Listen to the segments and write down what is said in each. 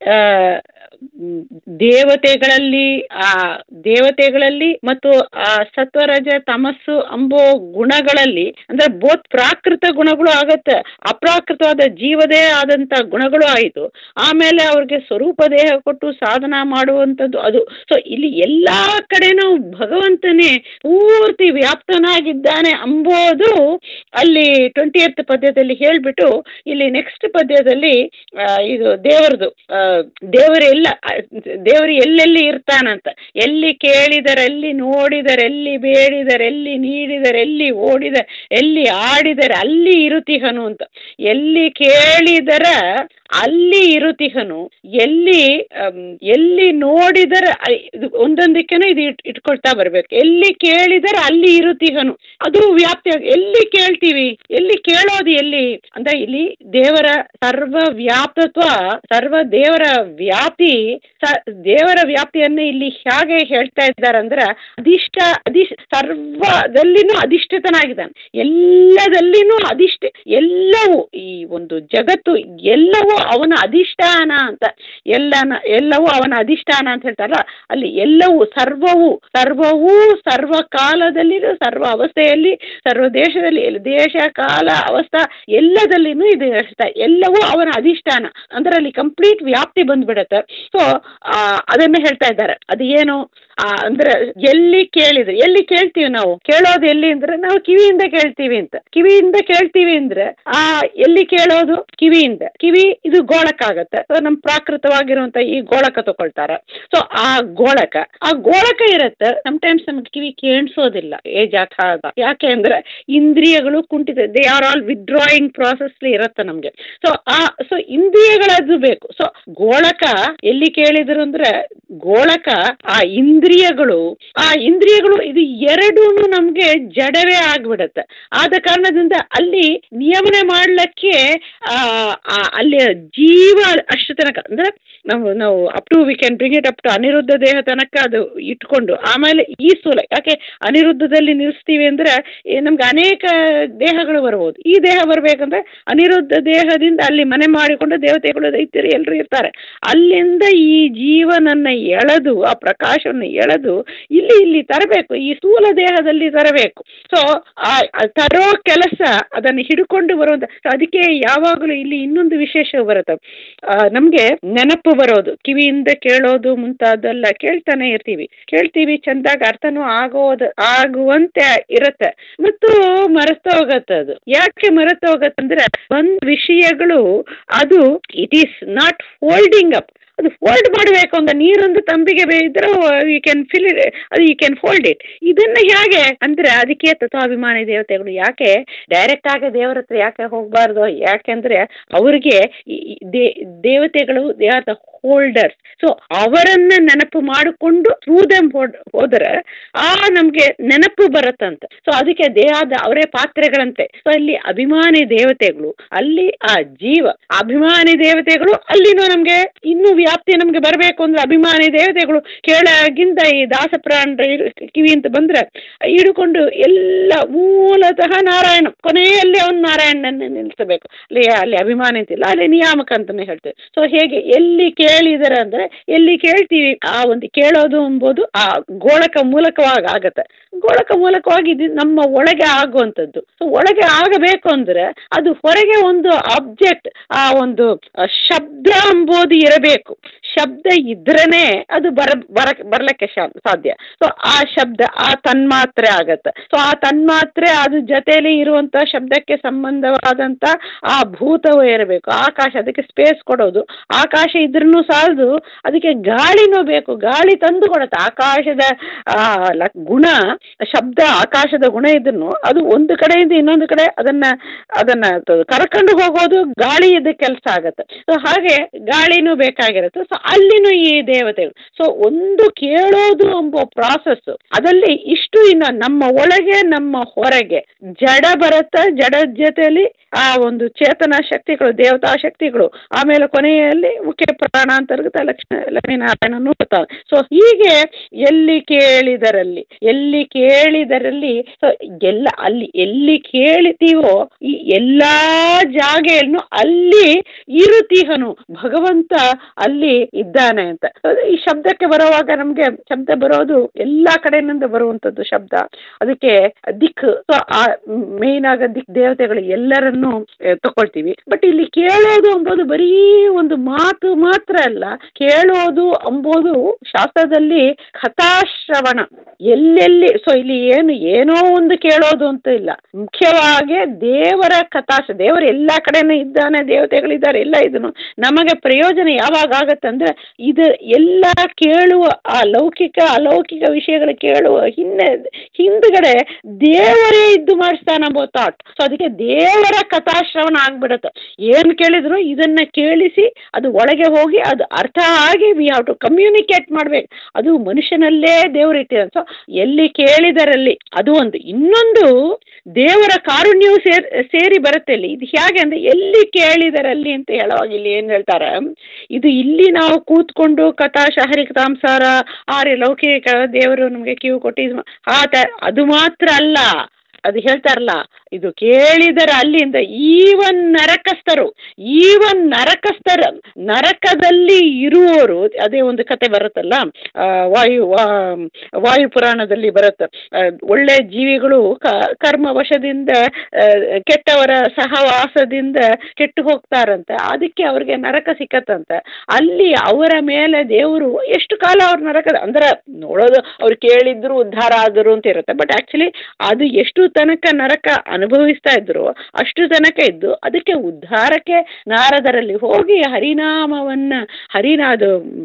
ಆ, ಮ್, ದೇವತೆಗಳಲ್ಲಿ ಆ ದೇವತೆಗಳಲ್ಲಿ ಮತ್ತು ಆ ಸತ್ವರಜ ತಮಸ್ಸು ಅಂಬೋ ಗುಣಗಳಲ್ಲಿ ಅಂದ್ರೆ ಬೋತ್ ಪ್ರಾಕೃತ ಗುಣಗಳು ಆಗತ್ತೆ ಅಪ್ರಾಕೃತವಾದ ಜೀವದೇ ಆದಂಥ ಗುಣಗಳು ಆಯಿತು ಆಮೇಲೆ ಅವ್ರಿಗೆ ಸ್ವರೂಪ ದೇಹ ಕೊಟ್ಟು ಸಾಧನ ಮಾಡುವಂಥದ್ದು ಅದು ಸೊ ಇಲ್ಲಿ ಎಲ್ಲ ಕಡೆನೂ ಭಗವಂತನೇ ಪೂರ್ತಿ ವ್ಯಾಪ್ತನಾಗಿದ್ದಾನೆ ಅಂಬೋದು ಅಲ್ಲಿ ಟ್ವೆಂಟಿ ಏತ್ ಪದ್ಯದಲ್ಲಿ ಹೇಳಿಬಿಟ್ಟು ಇಲ್ಲಿ ನೆಕ್ಸ್ಟ್ ಪದ್ಯದಲ್ಲಿ ಆ, ಇದು ದೇವರದು ದೇವರು ಎಲ್ಲ ದೇವರು ಎಲ್ಲೆಲ್ಲಿ ಇರ್ತಾನಂತ ಎಲ್ಲಿ ಕೇಳಿದರೆಲ್ಲಿ ನೋಡಿದರೆಲ್ಲಿ ಬೇಡಿದರೆಲ್ಲಿ ನೀಡಿದರೆಲ್ಲಿ ಓಡಿದ ಎಲ್ಲಿ ಆಡಿದರೆ ಅಲ್ಲಿ ಇರುತಿಹನು ಅಂತ ಎಲ್ಲಿ ಕೇಳಿದರ ಅಲ್ಲಿ ಇರುತಿಹನು ಎಲ್ಲಿ ಅಮ್, ಎಲ್ಲಿ ನೋಡಿದರ ಐ- ಇದು ಒಂದೊಂದಕ್ಕೇನು ಇದು ಇಟ್ ಇಟ್ಕೊಳ್ತಾ ಬರ್ಬೇಕು ಎಲ್ಲಿ ಕೇಳಿದರೆ ಅಲ್ಲಿ ಇರುತಿಹನು ಅದು ವ್ಯಾಪ್ತಿ ಆಗ್- ಎಲ್ಲಿ ಕೇಳ್ತೀವಿ ಎಲ್ಲಿ ಕೇಳೋದು ಎಲ್ಲಿ ಅಂದ್ರೆ ಇಲ್ಲಿ ದೇವರ ಸರ್ವ ವ್ಯಾಪತ್ವ ಸರ್ವ ದೇವರ ವ್ಯಾಪ್ತಿ ಸ- ದೇವರ ವ್ಯಾಪ್ತಿಯನ್ನು ಇಲ್ಲಿ ಹೇಗೆ ಹೇಳ್ತಾ ಇದ್ದಾರೆ ಅಂದ್ರೆ ಅಧಿಷ್ಠ ಅಧಿಷ್ ಸರ್ವದಲ್ಲಿನೂ ಅಧಿಷ್ಠಿತನಾಗಿದ್ದಾನೆ ಎಲ್ಲದಲ್ಲಿನೂ ಅಧಿಷ್ಠ ಎಲ್ಲವೂ ಈ ಒಂದು ಜಗತ್ತು ಎಲ್ಲವೂ ಅವನ ಅಧಿಷ್ಠಾನ ಅಂತ ಎಲ್ಲನ ಎಲ್ಲವೂ ಅವನ ಅಧಿಷ್ಠಾನ ಅಂತ ಹೇಳ್ತಾರಲ್ಲ ಅಲ್ಲಿ ಎಲ್ಲವೂ ಸರ್ವವು ಸರ್ವವೂ ಸರ್ವ ಕಾಲದಲ್ಲಿಯೂ ಸರ್ವ ಅವಸ್ಥೆಯಲ್ಲಿ ಸರ್ವ ದೇಶದಲ್ಲಿ ಎಲ್ಲ ದೇಶ ಕಾಲ ಅವಸ್ಥಾ ಎಲ್ಲದಲ್ಲಿನೂ ಇದು ಹೇಳ್ತಾ ಎಲ್ಲವೂ ಅವನ ಅಧಿಷ್ಠಾನ ಅಂದ್ರೆ ಅಲ್ಲಿ ಕಂಪ್ಲೀಟ್ ವ್ಯಾಪ್ತಿ ಬಂದ್ಬಿಡತ್ತೆ ಸೊ ಅದನ್ನು ಹೇಳ್ತಾ ಇದ್ದಾರೆ ಅದು ಏನು ಆ, ಅಂದ್ರೆ ಎಲ್ಲಿ ಕೇಳಿದ್ರೆ ಎಲ್ಲಿ ಕೇಳ್ತೀವಿ ನಾವು ಕೇಳೋದು ಎಲ್ಲಿ ಅಂದ್ರೆ ನಾವು ಕಿವಿಯಿಂದ ಕೇಳ್ತೀವಿ ಅಂತ ಕಿವಿಯಿಂದ ಕೇಳ್ತೀವಿ ಅಂದ್ರೆ ಆ ಎಲ್ಲಿ ಕೇಳೋದು ಕಿವಿಯಿಂದ ಕಿವಿ ಇದು ಗೋಳಕ ಆಗತ್ತೆ ಸೊ ನಮ್ಮ ಪ್ರಾಕೃತವಾಗಿರುವಂತ ಈ ಗೋಳಕ ತಗೊಳ್ತಾರೆ ಸೊ ಆ ಗೋಳಕ ಆ ಗೋಳಕ ಇರತ್ತೆ ಟೈಮ್ಸ್ ನಮ್ಗೆ ಕಿವಿ ಕೇಳಿಸೋದಿಲ್ಲ ಏಜ್ ಆದಾಗ ಯಾಕೆ ಅಂದ್ರೆ ಇಂದ್ರಿಯಗಳು ಕುಂಠಿತ they are all withdrawing process ಇರತ್ತೆ ನಮಗೆ ಸೊ ಆ ಸೊ ಇಂದ್ರಿಯಗಳದ್ದು ಬೇಕು ಸೊ ಗೋಳಕ ಎಲ್ಲಿ ಕೇಳಿದ್ರು ಅಂದ್ರೆ ಗೋಳಕ ಆ ಇಂದ್ರಿಯಗಳು ಆ ಇಂದ್ರಿಯಗಳು ಇದು ಎರಡೂ ನಮಗೆ ಜಡವೇ ಆಗ್ಬಿಡತ್ತೆ ಆದ ಕಾರಣದಿಂದ ಅಲ್ಲಿ ನಿಯಮನೆ ಮಾಡ್ಲಿಕ್ಕೆ ಆ, ಆ, ಅಲ್ಲಿ ಜೀವ ಅಷ್ಟು ತನಕ ಅಂದ್ರೆ ನಾವು ನಾವು up to we can bring it up to Aniruddha ದೇಹ ತನಕ ಅದು ಇಟ್ಕೊಂಡು ಆಮೇಲೆ ಈ ಸ್ಥೂಲ ಯಾಕೆ ಅನಿರುದ್ಧದಲ್ಲಿ ನಿಲ್ಲಿಸ್ತೀವಿ ಅಂದ್ರೆ ಈ ನಮ್ಗೆ ಅನೇಕ ದೇಹಗಳು ಬರ್ಬೋದು ಈ ದೇಹ ಬರ್ಬೇಕಂದ್ರೆ ಅನಿರುದ್ಧ ದೇಹದಿಂದ ಅಲ್ಲಿ ಮನೆ ಮಾಡಿಕೊಂಡು ದೇವತೆಗಳು ದೈತ್ಯರು ಎಲ್ಲರೂ ಇರ್ತಾರೆ ಅಲ್ಲಿಂದ ಈ ಜೀವನನ್ನ ಎಳೆದು ಆ ಪ್ರಕಾಶವನ್ನು ಎಳೆದು ಇಲ್ಲಿ ಇಲ್ಲಿ ತರಬೇಕು ಈ ಸ್ಥೂಲ ದೇಹದಲ್ಲಿ ತರಬೇಕು ಸೊ ಆ ಆ ತರೋ ಕೆಲಸ ಅದನ್ನು ಹಿಡ್ಕೊಂಡು ಬರುವಂತ so ಅದಕ್ಕೆ ಯಾವಾಗಲೂ ಇಲ್ಲಿ ಇನ್ನೊಂದು ವಿಶೇಷ ಬರುತ್ತೆ ನಮಗೆ ನೆನಪು ಬರೋದು ಕಿವಿಯಿಂದ ಕೇಳೋದು ಮುಂತಾದೆಲ್ಲ ಕೇಳ್ತಾನೆ ಇರ್ತೀವಿ ಕೇಳ್ತೀವಿ ಚಂದಾಗಿ ಅರ್ಥನೂ ಆಗೋದು ಆಗುವಂತೆ ಇರುತ್ತೆ ಮತ್ತು ಮರೆತು ಹೋಗತ್ತೆ ಅದು ಯಾಕೆ ಮರೆತು ಹೋಗತ್ತಂದ್ರೆ ಒಂದ್ ವಿಷಯಗಳು ಅದು it is not holding up ಅದು ಫೋಲ್ಡ್ ಮಾಡಬೇಕು ಅಂತ ನೀರೊಂದು ತಂಬಿಗೆ ಬೇಯಿದ್ರೆ ಯು ಕ್ಯಾನ್ ಫಿಲ್ ಇಟ್ ಅದು ಯು ಕ್ಯಾನ್ ಫೋಲ್ಡ್ ಇಟ್ ಇದನ್ನ ಹೇಗೆ ಅಂದ್ರೆ ಅದಕ್ಕೆ ತತ್ವಾಭಿಮಾನಿ ದೇವತೆಗಳು ಯಾಕೆ ಡೈರೆಕ್ಟ್ ಆಗಿ ದೇವರ ಹತ್ರ ಯಾಕೆ ಹೋಗಬಾರ್ದು ಯಾಕೆಂದ್ರೆ ಅವ್ರಿಗೆ ಈ ಈ ದೇ- ದೇವತೆಗಳು they are the holders so ಅವರನ್ನ ನೆನಪು ಮಾಡಿಕೊಂಡು ಥ್ರೂ ದಮ್ ಹೋದರೆ ಆ ನಮಗೆ ನೆನಪು ಬರುತ್ತಂತೆ ಸೊ ಅದಕ್ಕೆ ದೇಹದ ಅವರೇ ಪಾತ್ರೆಗಳಂತೆ ಸೊ ಅಲ್ಲಿ ಅಭಿಮಾನಿ ದೇವತೆಗಳು ಅಲ್ಲಿ ಆ ಜೀವ ಅಭಿಮಾನಿ ದೇವತೆಗಳು ಅಲ್ಲಿನೂ ನಮಗೆ ಇನ್ನೂ ವ್ಯಾಪ್ತಿ ನಮಗೆ ಬರಬೇಕು ಅಂದ್ರೆ ಅಭಿಮಾನಿ ದೇವತೆಗಳು ಕೆಳಗಿಂದ ಈ ದಾಸಪ್ರಾಣ ಕಿವಿ ಅಂತ ಬಂದ್ರೆ ಹಿಡ್ಕೊಂಡು ಎಲ್ಲ ಮೂಲತಃ ನಾರಾಯಣ ಕೊನೆಯಲ್ಲಿ ಅವನು ನಾರಾಯಣನನ್ನೇ ನಿಲ್ಲಿಸಬೇಕು ಅಲ್ಲಿ ಅಲ್ಲಿ ಅಭಿಮಾನಿ ಅಂತಿಲ್ಲ ಅಲ್ಲಿ ನಿಯಾಮಕ ಅಂತಾನೆ ಹೇಳ್ತೇವೆ ಸೊ ಹೇಗೆ ಎಲ್ಲಿ ಕೇಳಿದರೆ ಅಂದ್ರೆ ಎಲ್ಲಿ ಕೇಳ್ತೀವಿ ಆ ಒಂದು ಕೇಳೋದು ಎಂಬುದು ಆ ಗೋಳಕ ಮೂಲಕವಾಗಿ ಆಗತ್ತೆ ಗೋಳಕ ಮೂಲಕವಾಗಿ ಇದು ನಮ್ಮ ಒಳಗೆ ಆಗುವಂಥದ್ದು ಸೊ ಒಳಗೆ ಆಗಬೇಕು ಅಂದ್ರೆ ಅದು ಹೊರಗೆ ಒಂದು ಆಬ್ಜೆಕ್ಟ್ ಆ ಒಂದು ಆ, ಶಬ್ದ ಎಂಬುದು ಇರಬೇಕು ಶಬ್ದ ಇದ್ರೇನೆ ಅದು ಬರ ಬರ ಬರ್ಲಿಕ್ಕೆ ಶಾ- ಸಾಧ್ಯ ಸೊ ಆ ಶಬ್ದ ಆ ತನ್ಮಾತ್ರೆ ಆಗತ್ತೆ ಸೊ ಆ ತನ್ಮಾತ್ರೆ ಅದು ಜೊತೆಯಲ್ಲಿ ಇರುವಂತ ಶಬ್ದಕ್ಕೆ ಸಂಬಂಧವಾದಂತ ಆ ಭೂತವೂ ಇರಬೇಕು ಆಕಾಶ ಅದಕ್ಕೆ ಸ್ಪೇಸ್ ಕೊಡೋದು ಆಕಾಶ ಇದ್ರೂ ಸಾಲದು ಅದಕ್ಕೆ ಗಾಳಿನೂ ಬೇಕು ಗಾಳಿ ತಂದು ಕೊಡುತ್ತೆ ಆಕಾಶದ ಆ, ಲ- ಗುಣ ಶಬ್ದ ಆಕಾಶದ ಗುಣ ಇದ್ರೂ ಅದು ಒಂದು ಕಡೆಯಿಂದ ಇನ್ನೊಂದು ಕಡೆ ಅದನ್ನ ಅದನ್ನ ತ- ಕರ್ಕೊಂಡು ಹೋಗೋದು ಗಾಳಿ ಇದ್ದ ಕೆಲಸ ಆಗತ್ತೆ ಸೊ ಹಾಗೆ ಗಾಳಿನೂ ಬೇಕಾಗಿರುತ್ತೆ ಸೊ ಅಲ್ಲಿನೂ ಈ ದೇವತೆಗಳು ಸೊ ಒಂದು ಕೇಳೋದು ಎಂಬ ಪ್ರಾಸೆಸ್ ಅದಲ್ಲಿ ಇಷ್ಟು ಇನ್ನು ನಮ್ಮ ಒಳಗೆ ನಮ್ಮ ಹೊರಗೆ ಜಡ ಬರುತ್ತೆ ಜಡದ ಜೊತೆಯಲ್ಲಿ ಆ ಒಂದು ಚೇತನ ಶಕ್ತಿಗಳು ದೇವತಾ ಶಕ್ತಿಗಳು ಆಮೇಲೆ ಕೊನೆಯಲ್ಲಿ ಮುಖ್ಯ ಪ್ರಾಣಾಂತರ್ಗತ ಲಕ್ಷ್ಮೀ ಲಕ್ಷ್ಮೀನಾರಾಯಣನೂ ಬರ್ತಾರೆ ಸೊ ಹೀಗೆ ಎಲ್ಲಿ ಕೇಳಿದರಲ್ಲಿ ಎಲ್ಲಿ ಕೇಳಿದರಲ್ಲಿ ಸೊ ಎಲ್ಲ ಅಲ್ಲಿ ಎಲ್ಲಿ ಕೇಳಿತೀವೋ ಈ ಎಲ್ಲ ಜಾಗೆಯನ್ನು ಅಲ್ಲಿ ಇರುತ್ತೀಹನು ಭಗವಂತ ಅಲ್ಲಿ ಇದ್ದಾನೆ ಅಂತ ಈ ಶಬ್ದಕ್ಕೆ ಬರುವಾಗ ನಮಗೆ ಶಬ್ದ ಬರೋದು ಎಲ್ಲ ಕಡೆಯಿಂದ ಬರುವಂಥದ್ದು ಶಬ್ದ ಅದಕ್ಕೆ ದಿಕ್ ಸೊ ಆ ಮೇನ್ ಆಗ ದಿಕ್ ದೇವತೆಗಳು ಎಲ್ಲರನ್ನೂ ಆ, ತಗೊಳ್ತೀವಿ ಬಟ್ ಇಲ್ಲಿ ಕೇಳೋದು ಅಂಬೋದು ಬರೀ ಒಂದು ಮಾತು ಮಾತ್ರ ಅಲ್ಲ ಕೇಳೋದು ಅಂಬೋದು ಶಾಸ್ತ್ರದಲ್ಲಿ ಕಥಾಶ್ರವಣ ಎಲ್ಲೆಲ್ಲಿ ಸೊ ಇಲ್ಲಿ ಏನು ಏನೋ ಒಂದು ಕೇಳೋದು ಅಂತ ಇಲ್ಲ ಮುಖ್ಯವಾಗಿ ದೇವರ ಕಥಾಶ ದೇವರು ಎಲ್ಲ ಕಡೆನೂ ಇದ್ದಾನೆ ದೇವತೆಗಳಿದ್ದಾರೆ ಎಲ್ಲ ಇದನ್ನು ನಮಗೆ ಪ್ರಯೋಜನ ಯಾವಾಗ ಆಗತ್ತೆ ಅಂದ್ರೆ ಇದು ಎಲ್ಲ ಕೇಳುವ ಆ ಲೌಕಿಕ ಅಲೌಕಿಕ ವಿಷಯಗಳು ಕೇಳುವ ಹಿನ್ನೆ ಹಿಂದ್ಗಡೆ ದೇವರೇ ಇದ್ದು ಮಾಡಿಸ್ತಾನೆ ಎಂಬ ಥಾಟ್ ಸೊ ಅದಕ್ಕೆ ದೇವರ ಕಥಾಶ್ರವಣ ಆಗ್ಬಿಡತ್ತೆ ಏನು ಕೇಳಿದ್ರು ಇದನ್ನ ಕೇಳಿಸಿ ಅದು ಒಳಗೆ ಹೋಗಿ ಅದು ಅರ್ಥ ಆಗಿ ವಿ ಹ್ಯಾವ್ ಟು ಕಮ್ಯುನಿಕೇಟ್ ಮಾಡ್ಬೇಕು ಅದು ಮನುಷ್ಯನಲ್ಲೇ ದೇವರು ಇಟ್ಟಿದ್ದಾರೆ ಸೊ ಎಲ್ಲಿ ಕೇಳಿದರಲ್ಲಿ ಅದು ಒಂದು ಇನ್ನೊಂದು ದೇವರ ಕಾರುಣ್ಯವು ಸೇರ್ ಸೇರಿ ಬರುತ್ತೆ ಇಲ್ಲಿ ಇದು ಹೇಗೆ ಅಂದ್ರೆ ಎಲ್ಲಿ ಕೇಳಿದರಲ್ಲಿ ಅಂತ ಹೇಳುವಾಗ ಇಲ್ಲಿ ಏನು ಹೇಳ್ತಾರೆ ಇದು ಇಲ್ಲಿ ನಾವು ಕೂತ್ಕೊಂಡು ಕಥಾ ಶಹರಿ ಕಥಾಂಸಾರ ಆರ್ಯ ಲೌಕಿಕ ದೇವರು ನಮಗೆ ಕಿವು ಕೊಟ್ಟು ಇದು ಮಾ- ಆ ತ ಅದು ಮಾತ್ರ ಅಲ್ಲ ಅದು ಹೇಳ್ತಾರಲ್ಲ ಇದು ಕೇಳಿದರೆ ಅಲ್ಲಿಂದ ಈವನ್ ನರಕಸ್ಥರು ಈವನ್ ನರಕಸ್ಥರ ನರಕದಲ್ಲಿ ಇರುವವರು ಅದೇ ಒಂದು ಕತೆ ಬರುತ್ತಲ್ಲ ಆ, ವಾಯು ವಾ- ವಾಯು ಪುರಾಣದಲ್ಲಿ ಬರುತ್ತೆ ಆ, ಒಳ್ಳೆ ಜೀವಿಗಳು ಕ- ಕರ್ಮವಶದಿಂದ ಆ, ಕೆಟ್ಟವರ ಸಹವಾಸದಿಂದ ಕೆಟ್ಟು ಹೋಗ್ತಾರಂತೆ ಅದಕ್ಕೆ ಅವ್ರಿಗೆ ನರಕ ಸಿಕ್ಕತ್ತಂತೆ ಅಲ್ಲಿ ಅವರ ಮೇಲೆ ದೇವರು ಎಷ್ಟು ಕಾಲ ಅವ್ರ ನರಕದ ಅಂದ್ರೆ ನೋಡೋದು ಅವ್ರು ಕೇಳಿದ್ರು ಉದ್ಧಾರ ಆದರು ಅಂತ ಇರುತ್ತೆ ಬಟ್ ಆ್ಯಕ್ಚುಲಿ ಅದು ಎಷ್ಟು ತನಕ ನರಕ ಅನುಭವಿಸ್ತಾ ಇದ್ರು ಅಷ್ಟು ತನಕ ಇದ್ದು ಅದಕ್ಕೆ ಉದ್ಧಾರಕ್ಕೆ ನಾರದರಲ್ಲಿ ಹೋಗಿ ಹರಿನಾಮವನ್ನ ಹರಿನಾ ಅದು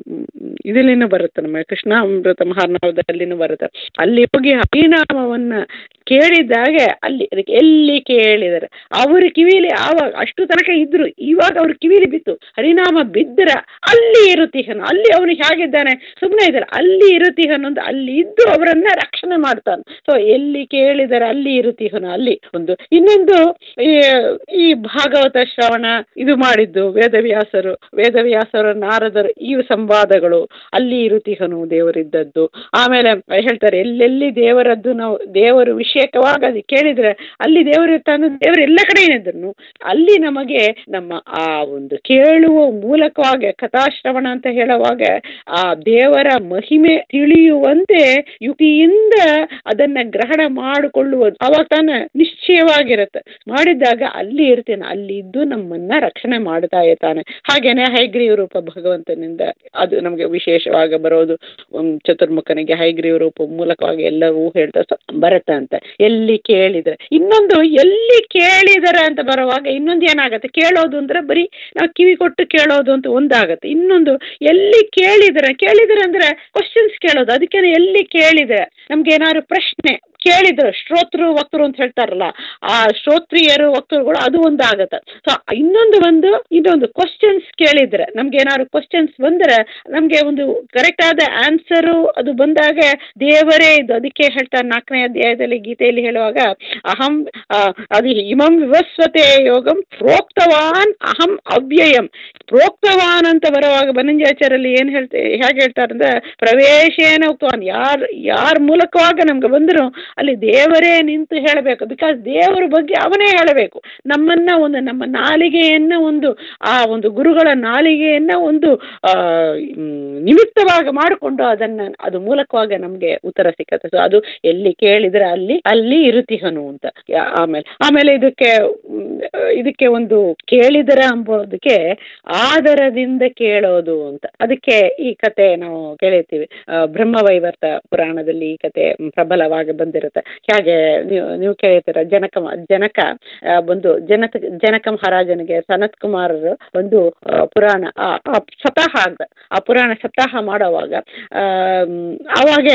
ಇದಲ್ಲಿನೂ ಬರುತ್ತೆ ನಮ್ಮ ಕೃಷ್ಣಾಮೃತ ಮಹಾನಾಮದಲ್ಲಿನೂ ಬರುತ್ತೆ ಅಲ್ಲಿ ಹೋಗಿ ಹರಿನಾಮವನ್ನ ಕೇಳಿದಾಗೆ ಅಲ್ಲಿ ಅದಕ್ಕೆ ಎಲ್ಲಿ ಕೇಳಿದರೆ ಅವ್ರ ಕಿವಿಲಿ ಆವಾಗ ಅಷ್ಟು ತನಕ ಇದ್ರು ಇವಾಗ ಅವ್ರ ಕಿವಿಲಿ ಬಿತ್ತು ಹರಿನಾಮ ಬಿದ್ದರ ಅಲ್ಲಿ ಇರುತ್ತೀಹನು ಅಲ್ಲಿ ಅವನು ಹೇಗಿದ್ದಾನೆ ಸುಮ್ಮನೆ ಇದ್ದಾರೆ ಅಲ್ಲಿ ಇರುತ್ತೀಹನು ಅಂತ ಅಲ್ಲಿ ಇದ್ದು ಅವರನ್ನ ರಕ್ಷಣೆ ಮಾಡ್ತಾನೆ ಸೊ ಎಲ್ಲಿ ಕೇಳಿದರೆ ಅಲ್ಲಿ ಇರುತ್ತೀಹನು ಅಲ್ಲಿ ಒಂದು ಇನ್ನೊಂದು ಈ ಈ ಭಾಗವತ ಶ್ರವಣ ಇದು ಮಾಡಿದ್ದು ವೇದವ್ಯಾಸರು ವೇದವ್ಯಾಸರು ನಾರದರು ಈ ಸಂವಾದಗಳು ಅಲ್ಲಿ ಇರುತ್ತೀಹನು ದೇವರಿದ್ದದ್ದು ಆಮೇಲೆ ಹೇಳ್ತಾರೆ ಎಲ್ಲೆಲ್ಲಿ ದೇವರದ್ದು ನಾವು ದೇವರು ವಿಷಯಕವಾಗಿ ಅದು ಕೇಳಿದ್ರೆ ಅಲ್ಲಿ ದೇವರು ಇರ್ತಾನೆ ದೇವರು ಎಲ್ಲ ಕಡೆ ಏನಿದ್ರು ಅಲ್ಲಿ ನಮಗೆ ನಮ್ಮ ಆ ಒಂದು ಕೇಳುವ ಮೂಲಕವಾಗಿ ಕಥಾಶ್ರವಣ ಅಂತ ಹೇಳುವಾಗ ಆ ದೇವರ ಮಹಿಮೆ ತಿಳಿಯುವಂತೆ ಯುಕ್ತಿಯಿಂದ ಅದನ್ನ ಗ್ರಹಣ ಮಾಡಿಕೊಳ್ಳುವ ಅವಾಗ ತಾನ ನಿಶ್ಚಯವಾಗಿರುತ್ತೆ ಮಾಡಿದಾಗ ಅಲ್ಲಿ ಇರ್ತೇನೆ ಅಲ್ಲಿ ಇದ್ದು ನಮ್ಮನ್ನ ರಕ್ಷಣೆ ಮಾಡ್ತಾ ಇರ್ತಾನೆ ಹಾಗೇನೆ ಹೈಗ್ರೀವ ರೂಪ ಭಗವಂತನಿಂದ ಅದು ನಮಗೆ ವಿಶೇಷವಾಗಿ ಬರೋದು um, ಚತುರ್ಮುಖನಿಗೆ ಹೈಗ್ರೀವ ರೂಪ ಮೂಲಕವಾಗಿ ಎಲ್ಲವೂ ಹೇಳ್ತಾ ಸ- ಬರುತ್ತೆ ಅಂತ ಎಲ್ಲಿ ಕೇಳಿದರೆ ಇನ್ನೊಂದು ಎಲ್ಲಿ ಕೇಳಿದರೆ ಅಂತ ಬರುವಾಗ ಇನ್ನೊಂದು ಏನಾಗುತ್ತೆ ಕೇಳೋದು ಅಂದ್ರೆ ಬರೀ ನಾವು ಕಿವಿ ಕೊಟ್ಟು ಕೇಳೋದು ಅಂತ ಒಂದಾಗತ್ತೆ ಇನ್ನೊಂದು ಎಲ್ಲಿ ಕೇಳಿದರೆ ಕೇಳಿದರೆ ಅಂದ್ರೆ ಕ್ವಶನ್ಸ್ ಕೇಳೋದು ಅದಕ್ಕೆ ಎಲ್ಲಿ ಕೇಳಿದರೆ ನಮ್ಗೆ ಏನಾದ್ರು ಪ್ರಶ್ನೆ ಕೇಳಿದ್ರು ಶ್ರೋತೃ ವಕ್ತೃ ಅಂತ ಹೇಳ್ತಾರಲ್ಲ ಆ ಶ್ರೋತ್ರಿಯರು ವಕ್ತೃಗಳು ಅದು ಒಂದು ಆಗತ್ತೆ ಸೊ ಇನ್ನೊಂದು ಒಂದು ಇನ್ನೊಂದು ಕ್ವಶನ್ಸ್ ಕೇಳಿದ್ರೆ ನಮ್ಗೆ ಏನಾದ್ರು ಕ್ವಶನ್ಸ್ ಬಂದ್ರೆ ನಮ್ಗೆ ಒಂದು ಕರೆಕ್ಟ್ ಆದ ಆನ್ಸರು ಅದು ಬಂದಾಗ ದೇವರೇ ಇದು ಅದಕ್ಕೆ ಹೇಳ್ತಾರೆ ನಾಲ್ಕನೇ ಅಧ್ಯಾಯದಲ್ಲಿ ಗೀತೆಯಲ್ಲಿ ಹೇಳುವಾಗ ಅಹಂ ಆ, ಅದು ಇಮಂ ವಿವಸ್ವತೆ ಯೋಗಂ ಪ್ರೋಕ್ತವಾನ್ ಅಹಂ ಅವ್ಯಯಂ ಪ್ರೋಕ್ತವಾನ್ ಅಂತ ಬರುವಾಗ ಬನಂಜಾಚಾರಲ್ಲಿ ಏನು ಹೇಳ್ತೆ ಹೇಗೆ ಹೇಳ್ತಾರೆ ಅಂದ್ರೆ ಪ್ರವೇಶೇನ ಉಕ್ತವಾನ್ ಯಾರು ಯಾರ ಮೂಲಕವಾಗ ನಮ್ಗೆ ಬಂದರು ಅಲ್ಲಿ ದೇವರೇ ನಿಂತು ಹೇಳಬೇಕು ಬಿಕಾಸ್ ದೇವರ ಬಗ್ಗೆ ಅವನೇ ಹೇಳಬೇಕು ನಮ್ಮನ್ನ ಒಂದು ನಮ್ಮ ನಾಲಿಗೆಯನ್ನ ಒಂದು ಆ ಒಂದು ಗುರುಗಳ ನಾಲಿಗೆಯನ್ನ ಒಂದು ಆ, ಮ್, ನಿಮಿತ್ತವಾಗಿ ಮಾಡಿಕೊಂಡು ಅದನ್ನ ಅದು ಮೂಲಕವಾಗಿ ನಮಗೆ ಉತ್ತರ ಸಿಕ್ಕತ್ತೆ ಸೊ ಅದು ಎಲ್ಲಿ ಕೇಳಿದ್ರೆ ಅಲ್ಲಿ ಅಲ್ಲಿ ಇರುತಿಹನು ಅಂತ ಯಾ- ಆಮೇಲೆ ಆಮೇಲೆ ಇದಕ್ಕೆ ಮ್, ಇದಕ್ಕೆ ಒಂದು ಕೇಳಿದರ ಅಂಬೋದಕ್ಕೆ ಆದರದಿಂದ ಕೇಳೋದು ಅಂತ ಅದಕ್ಕೆ ಈ ಕತೆ ನಾವು ಕೇಳಿರ್ತೀವಿ ಆ, ಬ್ರಹ್ಮವೈವರ್ತ ಪುರಾಣದಲ್ಲಿ ಈ ಕತೆ ಪ್ರಬಲವಾಗಿ ಬಂದಿರುತ್ತೆ ಹಾಗೆ ನೀವು ನೀವು ಕೇಳಿರ್ತೀರ ಜನಕ ಮ- ಜನಕ ಆ, ಬಂದು ಜನಕ ಜನಕ ಮಹಾರಾಜನಿಗೆ ಸನತ್ ಕುಮಾರರು ಒಂದು ಆ, ಪುರಾಣ ಆ ಆ ಸಪ್ತಾಹ ಆಗ್ದ ಆ ಪುರಾಣ ಸಪ್ತಾಹ ಮಾಡೋವಾಗ ಅವಾಗ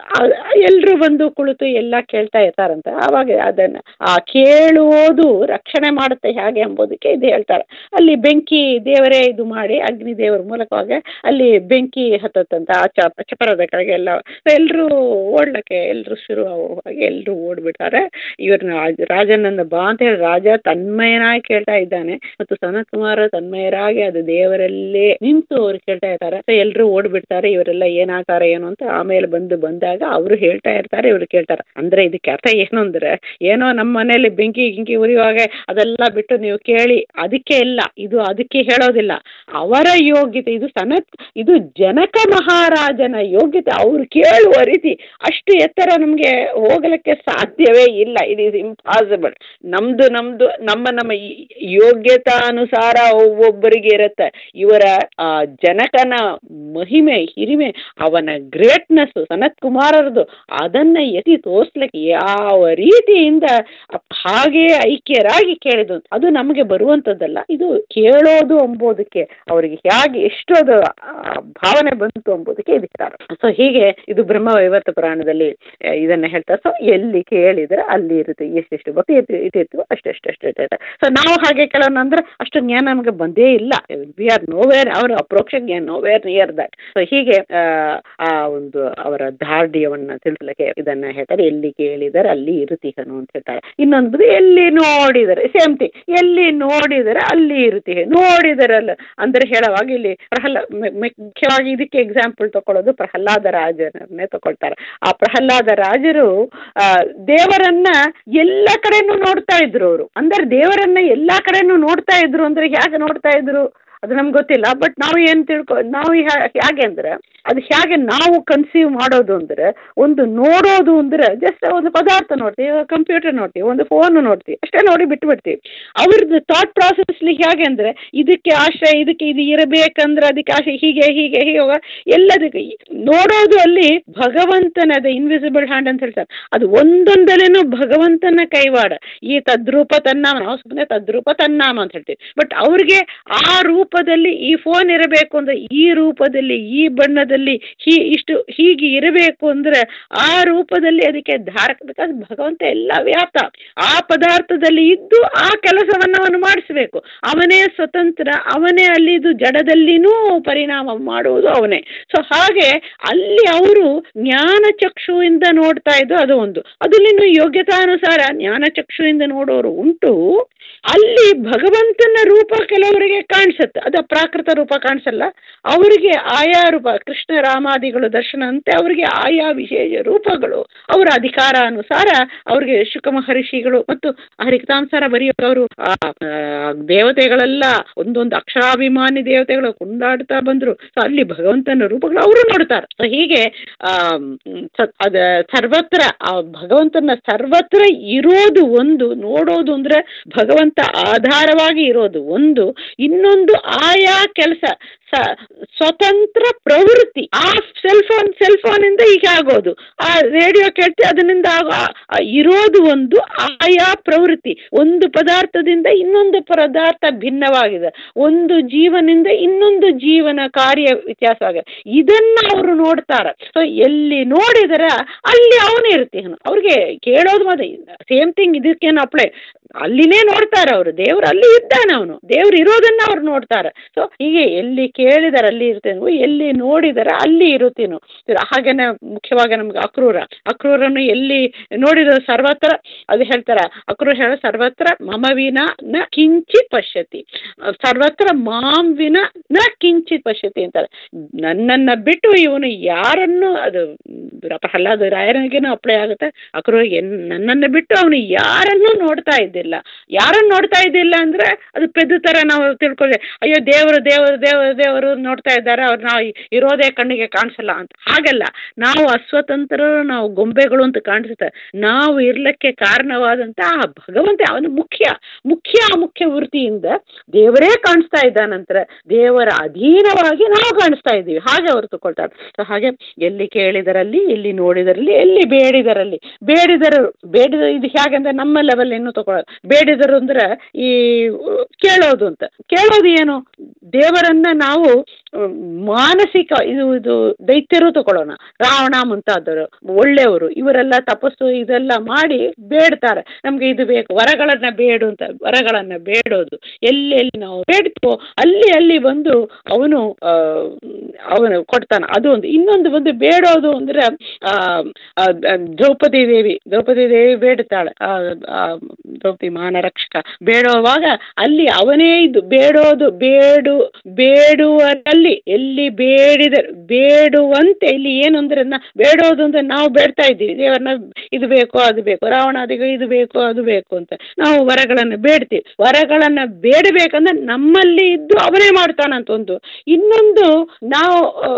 ಎಲ್ಲರೂ ಬಂದು ಕುಳಿತು ಎಲ್ಲ ಕೇಳ್ತಾ ಇರ್ತಾರಂತೆ ಆವಾಗ ಅದನ್ನು ಆ ಕೇಳುವುದು ರಕ್ಷಣೆ ಮಾಡುತ್ತೆ ಹೇಗೆ ಎಂಬುದಕ್ಕೆ ಇದು ಹೇಳ್ತಾರೆ ಅಲ್ಲಿ ಬೆಂಕಿ ದೇವರೇ ಇದು ಮಾಡಿ ಅಗ್ನಿ ದೇವರ ಮೂಲಕವಾಗಿ ಅಲ್ಲಿ ಬೆಂಕಿ ಹತ್ತತ್ತಂತ ಆ ಚ ಚಪರದ ಕೆಳಗೆ ಎಲ್ಲ ಎಲ್ಲರೂ ಓಡ್ಲಿಕ್ಕೆ ಎಲ್ಲರೂ ಶುರು ಆಗಿ ಎಲ್ಲರೂ ಓಡ್ಬಿಟ್ಟಾರೆ ಇವ್ರನ್ನ ರಾಜನನ್ನ ಬಾ ಅಂತ ಹೇಳಿ ರಾಜ ತನ್ಮಯನಾಗಿ ಕೇಳ್ತಾ ಇದ್ದಾನೆ ಮತ್ತು ಸನತ್ ಕುಮಾರ ತನ್ಮಯರಾಗಿ ಅದು ದೇವರಲ್ಲೇ ನಿಂತು ಅವ್ರು ಕೇಳ್ತಾ ಇರ್ತಾರೆ ಎಲ್ಲರೂ ಓಡ್ಬಿಡ್ತಾರೆ ಇವರೆಲ್ಲ ಏನಾಗ್ತಾರೆ ಏನು ಅಂತ ಆಮೇಲೆ ಬಂದು ಬಂದಾಗ ಅವರು ಹೇಳ್ತಾ ಇರ್ತಾರೆ ಇವ್ರು ಕೇಳ್ತಾರೆ ಅಂದ್ರೆ ಇದಕ್ಕೆ ಅರ್ಥ ಏನು ಅಂದ್ರೆ ಏನೋ ನಮ್ಮ ಮನೆಯಲ್ಲಿ ಬೆಂಕಿ ಗಿಂಕಿ ಉರಿಯುವಾಗ ಅದೆಲ್ಲ ಬಿಟ್ಟು ನೀವು ಕೇಳಿ ಅದಕ್ಕೆ ಇಲ್ಲ ಇದು ಅದಕ್ಕೆ ಹೇಳೋದಿಲ್ಲ ಅವರ ಯೋಗ್ಯತೆ ಇದು ಸನತ್ ಇದು ಜನಕ ಮಹಾರಾಜನ ಯೋಗ್ಯತೆ ಅವ್ರು ಕೇಳುವ ರೀತಿ ಅಷ್ಟು ಎತ್ತರ ನಮಗೆ ಹೋಗಲಿಕ್ಕೆ ಸಾಧ್ಯವೇ ಇಲ್ಲ ಇಟ್ ಈಸ್ ಇಂಪಾಸಿಬಲ್ ನಮ್ದು ನಮ್ದು ನಮ್ಮ ನಮ್ಮ ಈ- ಯೋಗ್ಯತಾನುಸಾರ ಒಬ್ಬೊಬ್ಬರಿಗೆ ಇರುತ್ತೆ ಇವರ ಆ, ಜನಕನ ಮಹಿಮೆ ಹಿರಿಮೆ ಅವನ ಗ್ರೇಟ್ನೆಸ್ ಸನತ್ ಕುಮಾರರದು ಅದನ್ನ ಎತ್ತಿ ತೋರಿಸ್ಲಿಕ್ಕೆ ಯಾವ ರೀತಿಯಿಂದ ಅಪ್- ಹಾಗೇ ಐಕ್ಯರಾಗಿ ಕೇಳಿದ್ದು ಅದು ನಮಗೆ ಬರುವಂಥದ್ದಲ್ಲ ಇದು ಕೇಳೋದು ಎಂಬುದಕ್ಕೆ ಅವರಿಗೆ ಹೇಗೆ ಎಷ್ಟು ಅದು ಆ, ಭಾವನೆ ಬಂತು ಎಂಬುದಕ್ಕೆ ಇದು ಸೊ ಹೀಗೆ ಇದು ಬ್ರಹ್ಮ ವೈವರ್ತ ಪುರಾಣದಲ್ಲಿ ಆ, ಇದನ್ನ ಹೇಳ್ತಾರೆ ಸೊ ಎಲ್ಲಿ ಕೇಳಿದ್ರೆ ಅಲ್ಲಿ ಇರುತ್ತೆ ಎಷ್ಟೆಷ್ಟು ಭಕ್ತಿ ಇರ್ತಿ- ಇಟ್ಟಿರ್ತೀವೋ ಅಷ್ಟೆಷ್ಟು ಅಷ್ಟು ಇರ್ತೈತೆ ಸೊ ನಾವು ಹಾಗೆ ಕೆಲವೊಂದು ಅಂದ್ರೆ ಅಷ್ಟು ಜ್ಞಾನ ನಮಗೆ ಬಂದೇ ಇಲ್ಲ ವಿ ಆರ್ ನೋವೇರ್ ಅವರ ಅಪ್ರೋಕ್ಷ ಜ್ಞಾನ ನೋವೇರ್ ನಿಯರ್ ದಟ್ ಸೊ ಹೀಗೆ ಆ, ಆ ಒಂದು ಅವರ ದಾರ್ಢ್ಯವನ್ನ ತಿಳಿಸ್ಲಿಕ್ಕೆ ಇದನ್ನ ಹೇಳ್ತಾರೆ ಎಲ್ಲಿ ಕೇಳಿದರೆ ಅಲ್ಲಿ ಇರುತ್ತೀಹನು ಅಂತ ಹೇಳ್ತಾರೆ ಇನ್ನೊಂದು ಎಲ್ಲಿ ನೋಡಿದರೆ ಸೇಮ್ ಥಿಂಗ್ ಎಲ್ಲಿ ನೋಡಿದರೆ ಅಲ್ಲಿ ಇರುತ್ತೀಹ ನೋಡಿದರಲ್ಲ ಅಂದ್ರೆ ಹೇಳುವಾಗ ಇಲ್ಲಿ ಪ್ರಹ್ಲಾ ಮು- ಮು- ಮುಖ್ಯವಾಗಿ ಇದಕ್ಕೆ ಎಕ್ಸಾಂಪಲ್ ತಗೊಳ್ಳೋದು ಪ್ರಹ್ಲಾದ ರಾಜರನ್ನೇ ತಗೊಳ್ತಾರೆ ಆ ಪ್ರಹ್ಲಾದ ರಾಜರು ಆ, ದೇವರನ್ನ ಎಲ್ಲ ಕಡೆನೂ ನೋಡ್ತಾ ಇದ್ರು ಅವರು ಅಂದ್ರೆ ದೇವರನ್ನ ಎಲ್ಲಾ ಕಡೆನೂ ನೋಡ್ತಾ ಇದ್ರು ಅಂದ್ರೆ ಹೇಗೆ ನೋಡ್ತಾ ಇದ್ರು ಅದು ನಮ್ಗೆ ಗೊತ್ತಿಲ್ಲ ಬಟ್ ನಾವು ಏನು ತಿಳ್ಕೊ ನಾವು ಹ್ಯಾ- ಹೇಗೆ ಅಂದ್ರೆ ಅದು ಹೇಗೆ ನಾವು ಕನ್ಸೀವ್ ಮಾಡೋದು ಅಂದ್ರೆ ಒಂದು ನೋಡೋದು ಅಂದ್ರೆ ಜಸ್ಟ್ ಒಂದು ಪದಾರ್ಥ ನೋಡ್ತೀವಿ ಕಂಪ್ಯೂಟರ್ ನೋಡ್ತೀವಿ ಒಂದು ಫೋನ್ ನೋಡ್ತೀವಿ ಅಷ್ಟೇ ನೋಡಿ ಬಿಟ್ಬಿಡ್ತೀವಿ ಅವ್ರದ್ದು ಥಾಟ್ ಪ್ರಾಸೆಸ್ಲಿ ಹೇಗೆ ಅಂದ್ರೆ ಇದಕ್ಕೆ ಆಶೆ ಇದಕ್ಕೆ ಇದು ಇರಬೇಕಂದ್ರೆ ಅದಕ್ಕೆ ಆಶೆ ಹೀಗೆ ಹೀಗೆ ಹೀಗೆ ಹೋಗ ಎಲ್ಲದಕ್ಕೆ ಈ- ನೋಡೋದು ಅಲ್ಲಿ ಭಗವಂತನ ಅದು ಇನ್ವಿಸಿಬಲ್ ಹ್ಯಾಂಡ್ ಅಂತ ಹೇಳ್ತಾರೆ ಅದು ಒಂದೊಂದಲೇನು ಭಗವಂತನ ಕೈವಾಡ ಈ ತದ್ರೂಪ ತನ್ನಾಮ ನಾವು ಸುಮ್ಮನೆ ತದ್ರೂಪ ತನ್ನಾಮ ಅಂತ ಹೇಳ್ತೀವಿ ಬಟ್ ಅವ್ರಿಗೆ ಆ ರೂಪದಲ್ಲಿ ಈ ಫೋನ್ ಇರಬೇಕು ಅಂದ್ರೆ ಈ ರೂಪದಲ್ಲಿ ಈ ಬಣ್ಣದಲ್ಲಿ ಹೀ ಇಷ್ಟು ಹೀಗೆ ಇರಬೇಕು ಅಂದ್ರೆ ಆ ರೂಪದಲ್ಲಿ ಅದಕ್ಕೆ ಧಾರಕ ಬೇಕಾದ್ರೆ ಭಗವಂತ ಎಲ್ಲ ವ್ಯಾಪ್ತ ಆ ಪದಾರ್ಥದಲ್ಲಿ ಇದ್ದು ಆ ಕೆಲಸವನ್ನು ಅವನು ಮಾಡಿಸ್ಬೇಕು ಅವನೇ ಸ್ವತಂತ್ರ ಅವನೇ ಅಲ್ಲಿ ಇದು ಜಡದಲ್ಲಿನೂ ಪರಿಣಾಮ ಮಾಡುವುದು ಅವನೇ ಸೊ ಹಾಗೆ ಅಲ್ಲಿ ಅವರು ಜ್ಞಾನ ಚಕ್ಷುವಿಂದ ನೋಡ್ತಾ ಇದ್ದು ಅದು ಒಂದು ಅದಲ್ಲಿನೂ ಯೋಗ್ಯತಾನುಸಾರ ಜ್ಞಾನ ಚಕ್ಷುವಿಂದ ನೋಡೋರು ಉಂಟು ಅಲ್ಲಿ ಭಗವಂತನ ರೂಪ ಕೆಲವರಿಗೆ ಕಾಣಿಸುತ್ತೆ ಅದು ಪ್ರಾಕೃತ ರೂಪ ಕಾಣಿಸಲ್ಲ ಅವರಿಗೆ ಆಯಾ ರೂಪ ಕೃಷ್ಣ ರಾಮಾದಿಗಳು ದರ್ಶನ ಅಂತೆ ಅವರಿಗೆ ಆಯಾ ವಿಶೇಷ ರೂಪಗಳು ಅವರ ಅಧಿಕಾರಾನುಸಾರ ಅವ್ರಿಗೆ ಶುಕ ಮಹರ್ಷಿಗಳು ಮತ್ತು ಹರಿಕತಾಂಸಾರ ಬರೆಯೋರು ಆ, ಆ, ದೇವತೆಗಳೆಲ್ಲ ಒಂದೊಂದು ಅಕ್ಷರಾಭಿಮಾನಿ ದೇವತೆಗಳು ಕೊಂಡಾಡ್ತಾ ಬಂದ್ರು ಸೊ ಅಲ್ಲಿ ಭಗವಂತನ ರೂಪಗಳು ಅವರು ನೋಡ್ತಾರೆ ಸೊ ಹೀಗೆ ಆ, ಮ್, ಸ- ಅದ ಸರ್ವತ್ರ ಆ ಭಗವಂತನ ಸರ್ವತ್ರ ಇರೋದು ಒಂದು ನೋಡೋದು ಅಂದ್ರೆ ಭಗವಂತ ಆಧಾರವಾಗಿ ಇರೋದು ಒಂದು ಇನ್ನೊಂದು ಆಯಾ ಕೆಲಸ ಸ ಸ್ವತಂತ್ರ ಪ್ರವೃತ್ತಿ ಆ ಸೆಲ್ ಫೋನ್ ಸೆಲ್ ಫೋನಿಂದ ಈಗ ಆಗೋದು ಆ ರೇಡಿಯೋ ಕೇಳ್ತಿ ಅದರಿಂದ ಆಗೋ ಆ- ಆ ಇರೋದು ಒಂದು ಆಯಾ ಪ್ರವೃತ್ತಿ ಒಂದು ಪದಾರ್ಥದಿಂದ ಇನ್ನೊಂದು ಪದಾರ್ಥ ಭಿನ್ನವಾಗಿದೆ ಒಂದು ಜೀವನಿಂದ ಇನ್ನೊಂದು ಜೀವನ ಕಾರ್ಯ ವ್ಯತ್ಯಾಸವಾಗಿದೆ ಇದನ್ನ ಅವರು ನೋಡ್ತಾರೆ ಸೊ ಎಲ್ಲಿ ನೋಡಿದರ ಅಲ್ಲಿ ಅವನೇ ಇರ್ತೀನ ಅವ್ರಿಗೆ ಕೇಳೋದು ಮತ್ತೆ ಸೇಮ್ ಥಿಂಗ್ ಇದಕ್ಕೇನು ಅಪ್ಲೈ ಅಲ್ಲಿನೇ ನೋಡ್ತಾರೆ ಅವರು ದೇವ್ರು ಅಲ್ಲಿ ಇದ್ದಾನೆ ಅವನು ದೇವ್ರು ಇರೋದನ್ನ ಅವ್ರು ನೋಡ್ತಾರೆ ಸೊ ಹೀಗೆ ಎಲ್ಲಿ ಕೇಳಿದರೆ ಅಲ್ಲಿ ಇರ್ತೇನೆ ಎಲ್ಲಿ ನೋಡಿದರೆ ಅಲ್ಲಿ ಇರುತ್ತೀನು ಹಾಗೇನೆ ಮುಖ್ಯವಾಗಿ ನಮ್ಗೆ ಅಕ್ರೂರ ಅಕ್ರೂರನ್ನು ಎಲ್ಲಿ ನೋಡಿರೋ ಸರ್ವತ್ರ ಅದು ಹೇಳ್ತಾರ ಅಕ್ರೂರ ಹೇಳೋ ಸರ್ವತ್ರ ಮಮ ವಿನ ನ ಕಿಂಚಿತ್ ಪಶ್ಯತಿ ಸರ್ವತ್ರ ಮಾಂ ವಿನ ನ ಕಿಂಚಿತ್ ಪಶ್ಯತಿ ಅಂತಾರೆ ನನ್ನನ್ನು ಬಿಟ್ಟು ಇವನು ಯಾರನ್ನು ಅದು ಪ್ರಹ್ಲಾದ ರಾಯನಿಗೇನು ಅಪ್ಲೈ ಆಗುತ್ತೆ ಅಕ್ರೂರಿಗೆ ನನ್ನನ್ನು ಬಿಟ್ಟು ಅವನು ಯಾರನ್ನೂ ನೋಡ್ತಾ ಇದ್ದಿಲ್ಲ ಇದ್ದಿಲ್ಲ ಯಾರನ್ನು ನೋಡ್ತಾ ಇದ್ದಿಲ್ಲ ಅಂದರೆ ಅದು ಪೆದ್ದು ಥರ ನಾವು ತಿಳ್ಕೊಳ್ಳಿ ಅಯ್ಯೋ ದೇವರು ದೇವರು ದೇವರು ದೇವರು ನೋಡ್ತಾ ಇದ್ದಾರೆ ಅವ್ರು ನಾವು ಇರೋದೇ ಕಣ್ಣಿಗೆ ಕಾಣಿಸಲ್ಲ ಅಂತ ಹಾಗಲ್ಲ ನಾವು ಅಸ್ವತಂತ್ರರು ನಾವು ಗೊಂಬೆಗಳು ಅಂತ ಕಾಣಿಸುತ್ತೆ ನಾವು ಇರ್ಲಿಕ್ಕೆ ಕಾರಣವಾದಂಥ ಆ ಭಗವಂತ ಅವನು ಮುಖ್ಯ ಮುಖ್ಯ ಮುಖ್ಯ ವೃತ್ತಿಯಿಂದ ದೇವರೇ ಕಾಣಿಸ್ತಾ ಇದ್ದಾನಂತರ ದೇವರ ಅಧೀನವಾಗಿ ನಾವು ಕಾಣಿಸ್ತಾ ಇದ್ದೀವಿ ಹಾಗೆ ಅವರು ತಗೊಳ್ತಾರೆ ಸೊ ಹಾಗೆ ಎಲ್ಲಿ ಕೇಳಿದರಲ್ಲಿ ಎಲ್ಲಿ ನೋಡಿದರಲ್ಲಿ ಎಲ್ಲಿ ಬೇಡಿದರಲ್ಲಿ ಬೇಡಿದರು ಬೇಡಿದ ಇದು ಹೇಗಂದ್ರೆ ನಮ್ಮ ಲೆವೆಲ್ ಇನ್ನೂ ತಗೊಳ್ಳೋದು ಬೇಡಿದರು ಅಂದ್ರೆ ಈ ಕೇಳೋದು ಅಂತ ಕೇಳೋದು ಏನು ದೇವರನ್ನ ನಾವು ಅಹ್, ಮಾನಸಿಕ ಇದು ಇದು ದೈತ್ಯರು ತಗೊಳ್ಳೋಣ ರಾವಣ ಮುಂತಾದವರು ಒಳ್ಳೆಯವರು ಇವರೆಲ್ಲ ತಪಸ್ಸು ಇದೆಲ್ಲ ಮಾಡಿ ಬೇಡ್ತಾರೆ ನಮಗೆ ಇದು ಬೇಕು ವರಗಳನ್ನ ಬೇಡು ಅಂತ ವರಗಳನ್ನ ಬೇಡೋದು ಎಲ್ಲೆಲ್ಲಿ ನಾವು ಬೇಡ್ತೋ ಅಲ್ಲಿ ಅಲ್ಲಿ ಬಂದು ಅವನು ಆ, ಅವನು ಕೊಡ್ತಾನೆ ಅದು ಒಂದು ಇನ್ನೊಂದು ಒಂದು ಬೇಡೋದು ಅಂದ್ರೆ ಆ, ಆ, ಆ, ದ್ರೌಪದಿ ದೇವಿ ದ್ರೌಪದಿ ದೇವಿ ಬೇಡುತ್ತಾಳೆ ಆ, ಆ, ದ್ರೌಪದಿ ಮಾನರಕ್ಷಕ ಬೇಡುವಾಗ ಅಲ್ಲಿ ಅವನೇ ಇದು ಬೇಡೋದು ಬೇಡು ಬೇಡುವರಲ್ಲಿ ಎಲ್ಲಿ ಬೇಡಿದರು ಬೇಡುವಂತೆ ಇಲ್ಲಿ ಏನು ಅಂದ್ರೆ ನ- ಬೇಡೋದು ಅಂದ್ರೆ ನಾವು ಬೇಡ್ತಾ ಇದ್ದೀವಿ ದೇವರನ್ನ ಇದು ಬೇಕು ಅದು ಬೇಕು ರಾವಣಾದಿಗೆ ಇದು ಬೇಕು ಅದು ಬೇಕು ಅಂತ ನಾವು ವರಗಳನ್ನು ಬೇಡ್ತೀವಿ ವರಗಳನ್ನು ಬೇಡಬೇಕಂದ್ರೆ ನಮ್ಮಲ್ಲಿ ಇದ್ದು ಅವನೇ ಮಾಡ್ತಾನಂತ ಒಂದು ಇನ್ನೊಂದು ನಾವು ಆ,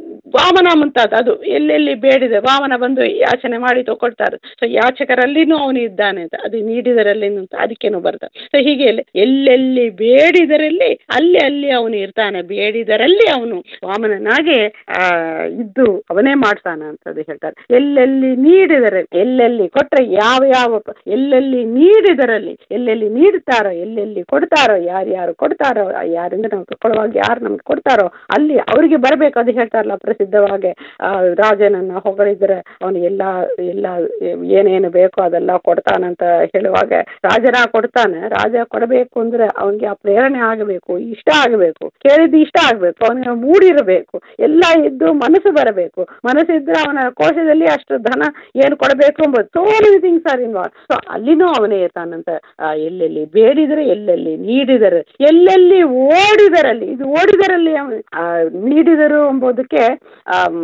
ವಾಮನ ಮುಂತಾದ ಅದು ಎಲ್ಲೆಲ್ಲಿ ಬೇಡಿದೆ ವಾಮನ ಬಂದು ಯಾಚನೆ ಮಾಡಿ ತಗೊಳ್ತಾರೆ ಸೊ ಯಾಚಕರಲ್ಲಿನೂ ಅವನು ಇದ್ದಾನೆ ಅಂತ ಅದು ನೀಡಿದರಲ್ಲಿನೂ ಅಂತ ಅದಕ್ಕೇನು ಬರ್ತಾರೆ ಸೊ ಹೀಗೆ ಎಲ್ಲ- ಎಲ್ಲೆಲ್ಲಿ ಬೇಡಿದರಲ್ಲಿ ಅಲ್ಲಿ ಅಲ್ಲಿ ಅವನು ಇರ್ತಾನೆ ಬೇಡಿದರಲ್ಲಿ ಅವನು ವಾಮನನಾಗೆ ಆ, ಇದ್ದು ಅವನೇ ಮಾಡ್ತಾನೆ ಅಂತದ್ದು ಹೇಳ್ತಾರೆ ಎಲ್ಲೆಲ್ಲಿ ನೀಡಿದರೆ ಎಲ್ಲೆಲ್ಲಿ ಕೊಟ್ಟರೆ ಯಾವ ಯಾವ ಪ- ಎಲ್ಲೆಲ್ಲಿ ನೀಡಿದರಲ್ಲಿ ಎಲ್ಲೆಲ್ಲಿ ನೀಡ್ತಾರೋ ಎಲ್ಲೆಲ್ಲಿ ಕೊಡ್ತಾರೋ ಯಾರ್ಯಾರು ಕೊಡ್ತಾರೋ ಯಾರಿಂದ ನಾವು ತಗೊಳ್ಳುವಾಗ ಯಾರು ನಮ್ಗೆ ಕೊಡ್ತಾರೋ ಅಲ್ಲಿ ಅವರಿಗೆ ಬರಬೇಕು ಅದು ಹೇಳ್ತಾರಲ್ಲ ಪ್ರಸಿದ್ಧವಾಗಿ ಆ, ರಾಜನನ್ನ ಹೊಗಳಿದ್ರೆ ಅವನು ಎಲ್ಲ ಎಲ್ಲ ಏನೇನು ಬೇಕೋ ಅದೆಲ್ಲ ಕೊಡ್ತಾನಂತ ಹೇಳುವಾಗ ರಾಜನ ಕೊಡ್ತಾನೆ ರಾಜ ಕೊಡಬೇಕು ಅಂದ್ರೆ ಅವನಿಗೆ ಆ ಪ್ರೇರಣೆ ಆಗಬೇಕು ಇಷ್ಟ ಆಗಬೇಕು ಕೇಳಿದ್ದು ಇಷ್ಟ ಆಗಬೇಕು ಅವನಿಗೆ ಮೂಡಿರಬೇಕು ಎಲ್ಲ ಇದ್ದು ಮನಸ್ಸು ಬರಬೇಕು ಮನಸ್ಸಿದ್ರೆ ಅವನ ಕೋಶದಲ್ಲಿ ಅಷ್ಟು ಧನ ಏನು ಕೊಡಬೇಕು ಎಂಬುದು so many things are involve so ಅಲ್ಲಿನೂ ಅವನೇ ಇರ್ತಾನಂತ ಆ, ಎಲ್ಲೆಲ್ಲಿ ಬೇಡಿದರೆ ಎಲ್ಲೆಲ್ಲಿ ನೀಡಿದರೆ ಎಲ್ಲೆಲ್ಲಿ ಓಡಿದರಲ್ಲಿ ಇದು ಓಡಿದರಲ್ಲಿ ಅವನು ಆ, ನೀಡಿದರು ಎಂಬುದಕ್ಕೆ ಆಮ್,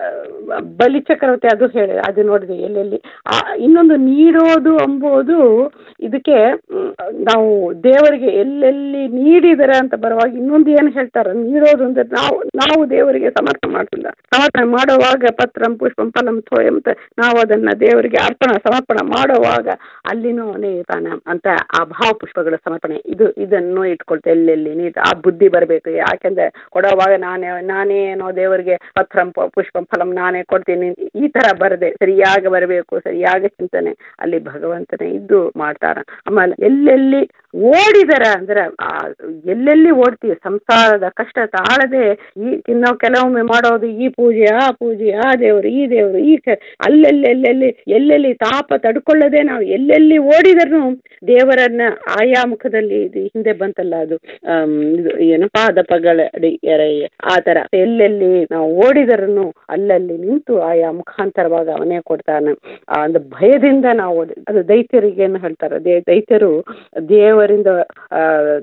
ಆ, ಬಲಿ ಚಕ್ರವರ್ತಿ ಅದು ಹೇಳಿ ಅದು ನೋಡಿದೆ ಎಲ್ಲೆಲ್ಲಿ ಆ, ಇನ್ನೊಂದು ನೀಡೋದು ಎಂಬುದು ಇದಕ್ಕೆ ಮ್, ನಾವು ದೇವರಿಗೆ ಎಲ್ಲೆಲ್ಲಿ ನೀಡಿದರೆ ಅಂತ ಬರುವಾಗ ಇನ್ನೊಂದು ಏನು ಹೇಳ್ತಾರೆ ನೀಡೋದು ಅಂದ್ರೆ ನಾವು ನಾವು ದೇವರಿಗೆ ಸಮರ್ಪಣೆ ಮಾಡ್ತಿಲ್ಲ ಸಮರ್ಪಣೆ ಮಾಡುವಾಗ ಪತ್ರಂ ಪುಷ್ಪಂ ಫಲಂ ಥೋಯಂ ಅಂತ ನಾವು ಅದನ್ನ ದೇವರಿಗೆ ಅರ್ಪಣ ಸಮರ್ಪಣೆ ಮಾಡುವಾಗ ಅಲ್ಲಿನೂ ಅವನೇ ಇರ್ತಾನೆ ಅಂತ ಆ ಭಾವ ಪುಷ್ಪಗಳ ಸಮರ್ಪಣೆ ಇದು ಇದನ್ನು ಇಟ್ಕೊಳ್ತೆ ಎಲ್ಲೆಲ್ಲಿ ನೀ ಆ ಬುದ್ಧಿ ಬರಬೇಕು ಯಾಕೆಂದ್ರೆ ಕೊಡುವಾಗ ನಾನೇ ನಾನೇ ಏನೋ ದೇವರಿಗೆ ಪತ್ರಂ ಪ- ಪುಷ್ಪಂ ಫಲಂ ನಾನೇ ಕೊಡ್ತೀನಿ ಈ ತರ ಬರದೆ ಸರಿಯಾಗಿ ಬರಬೇಕು ಸರಿಯಾಗಿ ಚಿಂತನೆ ಅಲ್ಲಿ ಭಗವಂತನೇ ಇದ್ದು ಮಾಡ್ತಾರ ಆಮೇಲೆ ಎಲ್ಲೆಲ್ಲಿ ಓಡಿದರ ಅಂದ್ರೆ ಆ ಎಲ್ಲೆಲ್ಲಿ ಓಡ್ತೀವಿ ಸಂಸಾರದ ಕಷ್ಟ ತಾಳದೆ ಈ ಇನ್ನು ಕೆಲವೊಮ್ಮೆ ಮಾಡೋದು ಈ ಪೂಜೆ ಆ ಪೂಜೆ ಆ ದೇವರು ಈ ದೇವರು ಈ ಕ- ಅಲ್ಲೆಲ್ಲಿ ಎಲ್ಲೆಲ್ಲಿ ಎಲ್ಲೆಲ್ಲಿ ತಾಪ ತಡ್ಕೊಳ್ಳದೆ ನಾವು ಎಲ್ಲೆಲ್ಲಿ ಓಡಿದರೂ ದೇವರನ್ನ ಆಯಾ ಮುಖದಲ್ಲಿ ಇದು ಹಿಂದೆ ಬಂತಲ್ಲ ಅದು ಆಮ್, ಇದು ಏನು ಪಾದಪಗಳ ಅಡಿ ಎರೆಯ ಆ ತರ ಎಲ್ಲೆಲ್ಲಿ ನಾವು ಓಡಿದರೂ ಅಲ್ಲಲ್ಲಿ ನಿಂತು ಆಯಾ ಮುಖಾಂತರವಾಗ ಅವನೇ ಕೊಡ್ತಾನೆ ಆ ಒಂದು ಭಯದಿಂದ ನಾವು ಓಡಿ ಅದು ದೈತ್ಯರಿಗೆ ಏನು ಹೇಳ್ತಾರೆ ದೇ ದೈತ್ಯರು ದೇವರಿಂದ ಆ,